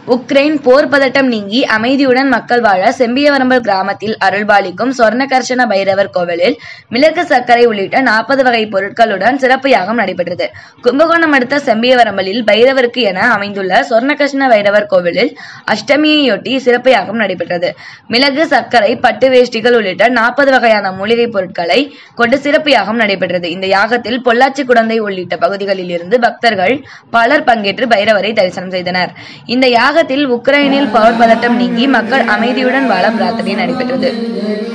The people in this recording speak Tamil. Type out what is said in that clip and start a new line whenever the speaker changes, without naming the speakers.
உக்ரைன் போர் பதட்டம் நீங்கி அமைதியுடன் மக்கள் வாழ செம்பியவரம்பல் கிராமத்தில் அருள்பாலிக்கும் சொர்ணகர்ஷண பைரவர் கோவிலில் மிளகு சர்க்கரை உள்ளிட்ட நாற்பது வகை பொருட்களுடன் சிறப்பு யாகம் நடைபெற்றது கும்பகோணம் அடுத்த செம்பியவரம்பலில் பைரவருக்கு என அமைந்துள்ள சொர்ணகர்ஷண பைரவர் கோவிலில் அஷ்டமியையொட்டி சிறப்பு யாகம் நடைபெற்றது மிளகு சர்க்கரை பட்டு வேஷ்டிகள் உள்ளிட்ட நாற்பது வகையான மூலிகை பொருட்களை கொண்டு சிறப்பு யாகம் நடைபெற்றது இந்த யாகத்தில் பொள்ளாச்சி குடந்தை உள்ளிட்ட பகுதிகளில் இருந்து பக்தர்கள் பலர் பங்கேற்று பைரவரை தரிசனம் செய்தனர் இந்த யாகத்தில் உக்ரைனில் போர் பதட்டம் நீங்கி மக்கள் அமைதியுடன் வாழ பிரார்த்தனை நடைபெற்றது